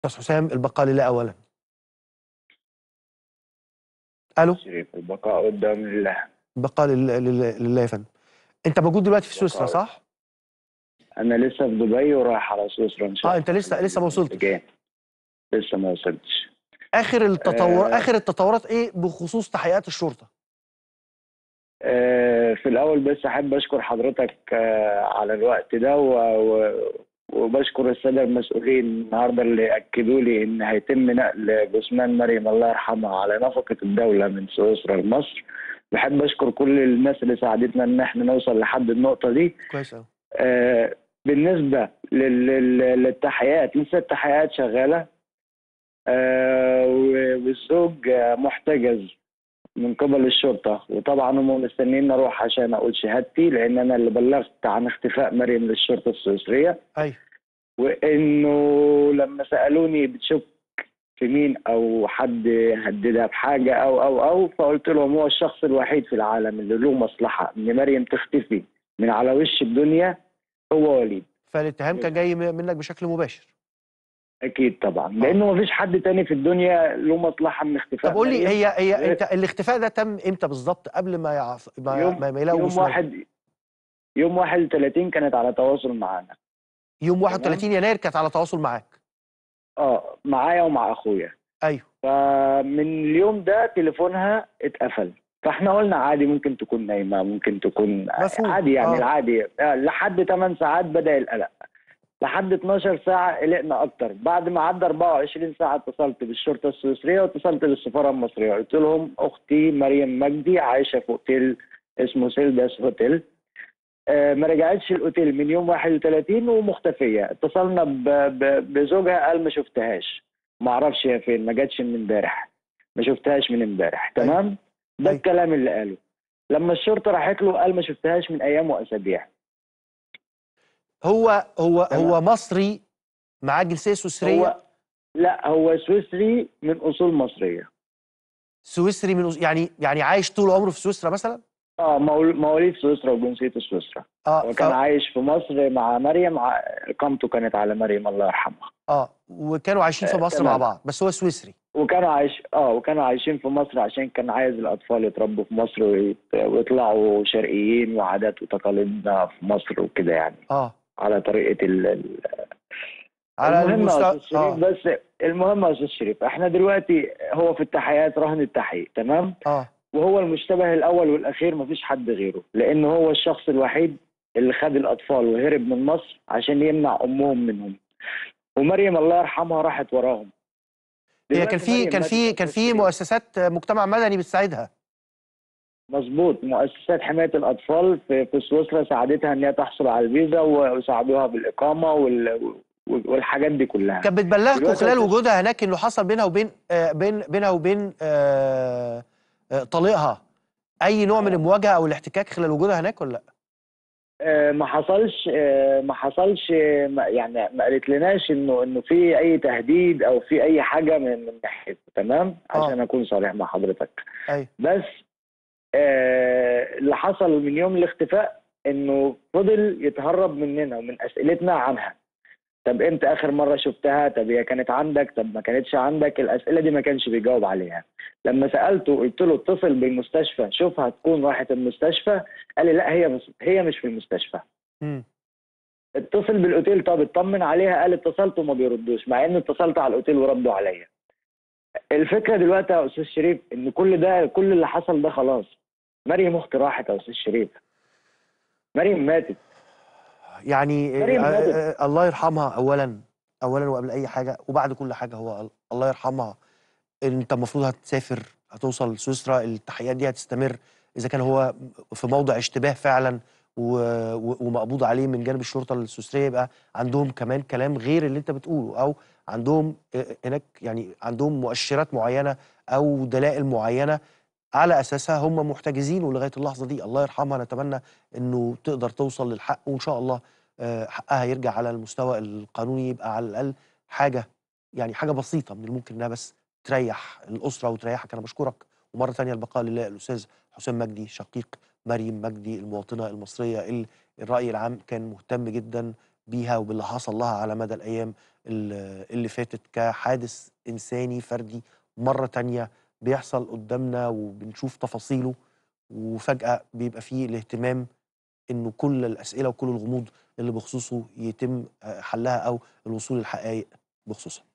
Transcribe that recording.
استاذ حسام البقاء لله اولا الو شريف البقاء قدام الله البقاء لله, لله, لله يا فندم انت موجود دلوقتي في سويسرا البقاء. صح انا لسه في دبي ورايح على سويسرا ان شاء اه الله انت لسه لسه ما وصلتش جاي. لسه ما وصلتش اخر التطور آه. اخر التطورات ايه بخصوص تحقيقات الشرطه آه، في الاول بس احب اشكر حضرتك آه، على الوقت ده و- و- وبشكر الساده المسؤولين النهارده اللي اكدوا لي ان هيتم نقل جثمان مريم الله يرحمها على نفقه الدوله من سويسرا لمصر بحب اشكر كل الناس اللي ساعدتنا ان احنا نوصل لحد النقطه دي كويس قوي آه، بالنسبة لل- لل- للتحقيقات لسه التحقيقات شغالة آه، و- والزوج آه، محتجز من قبل الشرطة وطبعا هم مستنيين أروح عشان أقول شهادتي لأن أنا اللي بلغت عن اختفاء مريم للشرطة السويسرية ايوه وإنه لما سألوني بتشك في مين أو حد هددها بحاجة أو أو أو فقلت لهم هو الشخص الوحيد في العالم اللي له مصلحة إن مريم تختفي من على وش الدنيا هو وليد فالاتهام كان جاي م- منك بشكل مباشر اكيد طبعا لانه ما فيش حد تاني في الدنيا له مصلحه من اختفاء طب قول لي مريم. هي هي غير- انت الاختفاء ده تم امتى بالظبط قبل ما يعف... ما, يوم- ما, ما يلاقوا يوم جثمان؟ واحد يوم 31 كانت على تواصل معانا يوم 31 يناير كانت على تواصل معاك اه معايا ومع اخويا ايوه فمن اليوم ده تليفونها اتقفل فاحنا قلنا عادي ممكن تكون نايمه ممكن تكون مفهوم. عادي يعني آه. العادي آه، لحد 8 ساعات بدا القلق لحد 12 ساعه قلقنا اكتر بعد ما عدى 24 ساعه اتصلت بالشرطه السويسريه واتصلت بالسفاره المصريه قلت لهم اختي مريم مجدي عايشه في اوتيل اسمه سيلداس هوتيل آه، ما رجعتش الاوتيل من يوم 31 ومختفيه اتصلنا ب- ب- بزوجها قال ما شفتهاش ما اعرفش هي فين ما جاتش من امبارح ما شفتهاش من امبارح أيوة. تمام ده أيوة. الكلام اللي قاله لما الشرطه راحت له قال ما شفتهاش من ايام واسابيع هو هو تمام. هو مصري معاه جنسيه سويسريه هو لا هو سويسري من اصول مصريه سويسري من أس- يعني يعني عايش طول عمره في سويسرا مثلا اه مول- مواليد سويسرا وجنسيته سويسرا اه وكان ف... عايش في مصر مع مريم ع- اقامته كانت على مريم الله يرحمها اه وكانوا عايشين في آه، مصر مع تمام. بعض بس هو سويسري وكانوا عايش اه وكانوا عايشين في مصر عشان كان عايز الاطفال يتربوا في مصر ويت... ويطلعوا شرقيين وعادات وتقاليدنا في مصر وكده يعني اه على طريقه ال... ال- على المهم يا المستوى استاذ شريف اه بس المهم يا استاذ شريف احنا دلوقتي هو في التحقيقات رهن التحقيق تمام اه وهو المشتبه الاول والاخير مفيش حد غيره لان هو الشخص الوحيد اللي خد الاطفال وهرب من مصر عشان يمنع امهم منهم ومريم الله يرحمها راحت وراهم هي كان دلوقتي في مريم كان ماتت في يا كان أستاذ في شريف. مؤسسات مجتمع مدني بتساعدها مظبوط مؤسسات حمايه الاطفال في, في سويسرا ساعدتها ان هي تحصل على الفيزا و- وساعدوها بالاقامه وال والحاجات دي كلها كانت بتبلغكم دلوقتي خلال أستاذ- وجودها هناك انه حصل بينها وبين آه بين بينها وبين آه آه طليقها اي نوع من آه. المواجهه او الاحتكاك خلال وجودها هناك ولا لا؟ آه، ما حصلش آه، ما حصلش آه، ما- يعني ما قالت لناش انه انه في اي تهديد او في اي حاجه من من ناحيته تمام آه. عشان اكون صريح مع حضرتك ايوه بس آه، اللي حصل من يوم الاختفاء انه فضل يتهرب مننا ومن اسئلتنا عنها طب امتى اخر مره شفتها طب هي كانت عندك طب ما كانتش عندك الاسئله دي ما كانش بيجاوب عليها لما سالته قلت له اتصل بالمستشفى شوفها تكون راحت المستشفى قال لي لا هي مش هي مش في المستشفى امم اتصل بالاوتيل طب اطمن عليها قال اتصلت وما بيردوش مع ان اتصلت على الاوتيل وردوا عليا الفكره دلوقتي يا استاذ شريف ان كل ده كل اللي حصل ده خلاص مريم اختي راحت يا استاذ شريف مريم ماتت يعني آه مريم ماتت. آه الله يرحمها اولا اولا وقبل اي حاجه وبعد كل حاجه هو الله يرحمها انت المفروض هتسافر هتوصل سويسرا التحقيقات دي هتستمر اذا كان هو في موضع اشتباه فعلا و... و... ومقبوض عليه من جانب الشرطه السويسريه يبقى عندهم كمان كلام غير اللي انت بتقوله او عندهم آه، هناك يعني عندهم مؤشرات معينه او دلائل معينه على اساسها هم محتجزين ولغايه اللحظه دي الله يرحمها نتمنى انه تقدر توصل للحق وان شاء الله آه، حقها يرجع على المستوى القانوني يبقى على الاقل حاجه يعني حاجه بسيطه من الممكن انها بس تريح الاسره وتريحك انا بشكرك ومره ثانيه البقاء لله الاستاذ حسام مجدي شقيق مريم مجدي المواطنه المصريه اللي الراي العام كان مهتم جدا بيها وباللي حصل لها على مدى الايام ال- اللي فاتت كحادث انساني فردي مره تانية بيحصل قدامنا وبنشوف تفاصيله وفجاه بيبقى فيه الاهتمام انه كل الاسئله وكل الغموض اللي بخصوصه يتم آه، حلها او الوصول للحقائق بخصوصها